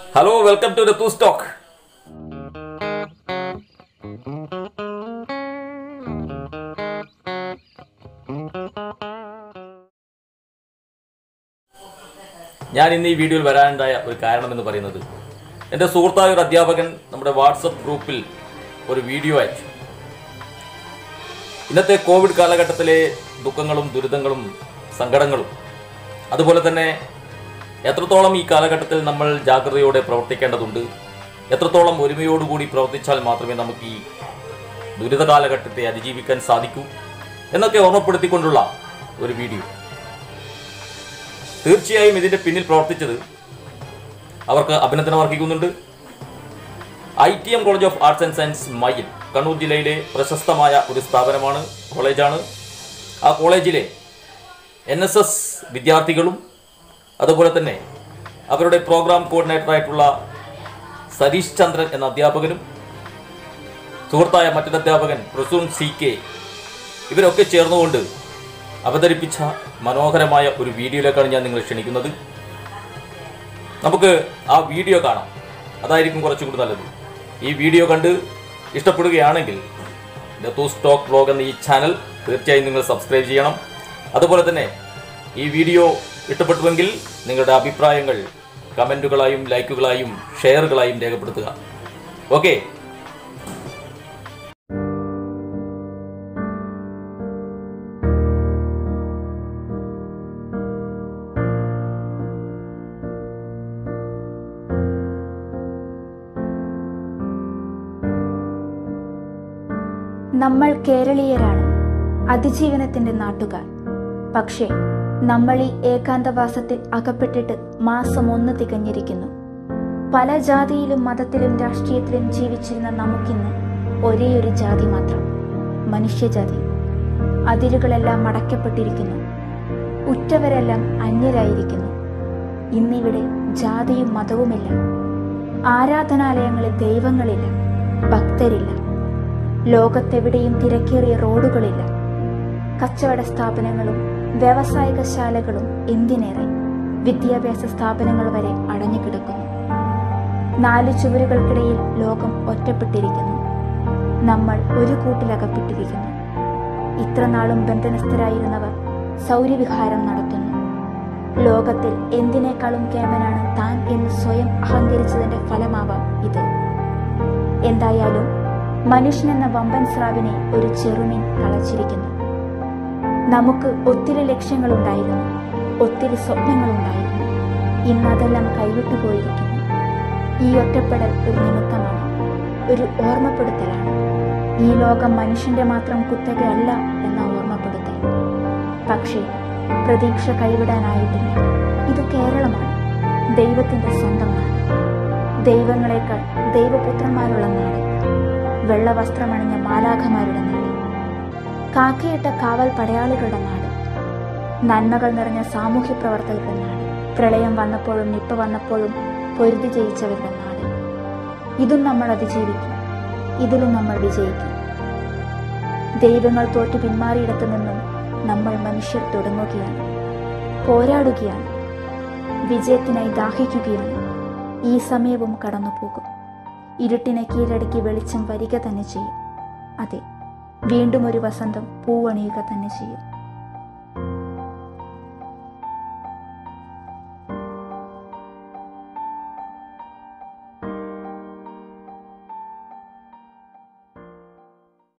hello welcome to to stock ഞാൻ ഇന്ന് ഈ വീഡിയോയിൽ വരാനുണ്ടായ ഒരു കാരണം എന്ന് പറയുന്നത് എൻ്റെ സുഹൃത്തായ ഒരു അധ്യാപകൻ നമ്മുടെ വാട്സപ്പ് ഗ്രൂപ്പിൽ ഒരു വീഡിയോ അയച്ചു ഇന്നത്തെ കോവിഡ് കാലഘട്ടത്തിലെ ദുഃഖങ്ങളും ദുരിതങ്ങളും സങ്കടങ്ങളും അതുപോലെ തന്നെ എത്രത്തോളം ഈ കാലഘട്ടത്തിൽ നമ്മൾ ജാഗ്രതയോടെ പ്രവർത്തിക്കേണ്ടതുണ്ട് എത്രത്തോളം ഒരുമയോടുകൂടി പ്രവർത്തിച്ചാൽ മാത്രമേ നമുക്ക് ഈ ദുരിത കാലഘട്ടത്തെ അതിജീവിക്കാൻ സാധിക്കൂ എന്നൊക്കെ ഓർമ്മപ്പെടുത്തിക്കൊണ്ടുള്ള ഒരു വീഡിയോ തീർച്ചയായും ഇതിന്റെ പിന്നിൽ പ്രവർത്തിച്ചത് അവർക്ക് അഭിനന്ദനം അർഹിക്കുന്നുണ്ട് I T M college of arts and science Mayyil Kannur ജില്ലയിലെ പ്രശസ്തമായ ഒരു സ്ഥാപനമാണ് കോളേജാണ് ആ കോളേജിലെ എൻ എസ് എസ് വിദ്യാർത്ഥികളും അതുപോലെ തന്നെ അവരുടെ പ്രോഗ്രാം കോർഡിനേറ്ററായിട്ടുള്ള സതീഷ് ചന്ദ്രൻ എന്ന അധ്യാപകനും സുഹൃത്തായ മറ്റൊരു അധ്യാപകൻ പ്രസൂൺ സി കെ ഇവരൊക്കെ ചേർന്നുകൊണ്ട് അവതരിപ്പിച്ച മനോഹരമായ ഒരു വീഡിയോയിലേക്കാണ് ഞാൻ നിങ്ങളെ ക്ഷണിക്കുന്നത് നമുക്ക് ആ വീഡിയോ കാണാം അതായിരിക്കും കുറച്ചുകൂടി നല്ലത് ഈ വീഡിയോ കണ്ട് ഇഷ്ടപ്പെടുകയാണെങ്കിൽ ദത്തു സ്റ്റോക്ക് ബ്ലോഗ് എന്ന ഈ ചാനൽ തീർച്ചയായും നിങ്ങൾ സബ്സ്ക്രൈബ് ചെയ്യണം അതുപോലെ തന്നെ ഈ വീഡിയോ ഇഷ്ടപ്പെട്ടുവെങ്കിൽ നിങ്ങളുടെ അഭിപ്രായങ്ങൾ കമൻറ്റുകളായും ലൈക്കുകളായും ഷെയറുകളായും രേഖപ്പെടുത്തുക ഓക്കെ നമ്മൾ കേരളീയരാണ് അതിജീവനത്തിന്റെ നാട്ടുകാർ പക്ഷേ നമ്മൾ ഈ ഏകാന്തവാസത്തിൽ അകപ്പെട്ടിട്ട് മാസം ഒന്ന് തികഞ്ഞിരിക്കുന്നു പല ജാതിയിലും മതത്തിലും രാഷ്ട്രീയത്തിലും ജീവിച്ചിരുന്ന നമുക്കിന്ന് ഒരേ ഒരു ജാതി മാത്രം മനുഷ്യജാതി അതിരുകളെല്ലാം മടക്കപ്പെട്ടിരിക്കുന്നു ഉറ്റവരെല്ലാം അന്യരായിരിക്കുന്നു ഇന്നിവിടെ ജാതിയും മതവുമില്ല ആരാധനാലയങ്ങളിൽ ദൈവങ്ങളില്ല ഭക്തരില്ല ലോകത്തെവിടെയും തിരക്കേറിയ റോഡുകളില്ല കച്ചവട സ്ഥാപനങ്ങളും വ്യാവസായിക ശാലകളും എന്തിനേറെ വിദ്യാഭ്യാസ സ്ഥാപനങ്ങൾ വരെ അടഞ്ഞുകിടക്കുന്നു നാലു ചുവരുകൾക്കിടയിൽ ലോകം ഒറ്റപ്പെട്ടിരിക്കുന്നു നമ്മൾ ഒരു കൂട്ടിലകപ്പെട്ടിരിക്കുന്നു ഇത്ര നാളും ബന്ധനസ്ഥരായിരുന്നവർ സൗര്യവിഹാരം നടത്തുന്നു ലോകത്തിൽ എന്തിനേക്കാളും കേമനാണ് താൻ എന്ന് സ്വയം അഹങ്കരിച്ചതിന്റെ ഫലമാവാം ഇത് എന്തായാലും മനുഷ്യനെന്ന വമ്പൻ സ്രാവിനെ ഒരു ചെറുമീൻ തളച്ചിരിക്കുന്നു നമുക്ക് ഒത്തിരി ലക്ഷ്യങ്ങളുണ്ടായിരുന്നു ഒത്തിരി സ്വപ്നങ്ങളുണ്ടായിരുന്നു ഇന്നതെല്ലാം കൈവിട്ടു പോയിരിക്കുന്നു ഈ ഒറ്റപ്പെടൽ ഒരു നിമിത്തമാണ് ഒരു ഓർമ്മപ്പെടുത്തലാണ് ഈ ലോകം മനുഷ്യന്റെ മാത്രം കുത്തകയല്ല എന്ന ഓർമ്മപ്പെടുത്തൽ പക്ഷേ പ്രതീക്ഷ കൈവിടാനായിട്ടില്ല ഇത് കേരളമാണ് ദൈവത്തിന്റെ സ്വന്തം നാട് ദൈവങ്ങളെക്കാൾ ദൈവപുത്രന്മാരുള്ള നാട് വെള്ളവസ്ത്രമണിഞ്ഞ മാലാഖമാരുടെ നാട് കാക്കയിട്ട കാവൽ പടയാളികളുടെ നാട് നന്മകൾ നിറഞ്ഞ സാമൂഹ്യ പ്രവർത്തകരുടെ നാട് പ്രളയം വന്നപ്പോഴും നിപ്പ വന്നപ്പോഴും പൊരുതി ജയിച്ചവരുടെ നാട് ഇതും നമ്മൾ അതിജീവിക്കും ഇതിലും നമ്മൾ വിജയിക്കും ദൈവങ്ങൾ തോറ്റു പിന്മാറിയിടത്തു നിന്നും നമ്മൾ മനുഷ്യർ തുടങ്ങുകയാണ് പോരാടുകയാണ് വിജയത്തിനായി ദാഹിക്കുകയാണ് ഈ സമയവും കടന്നുപോകും ഇരുട്ടിനെ കീഴടക്കി വെളിച്ചം വരിക തന്നെ ചെയ്യും അതെ വീണ്ടും ഒരു വസന്തം പൂവണിയുക തന്നെ ചെയ്യും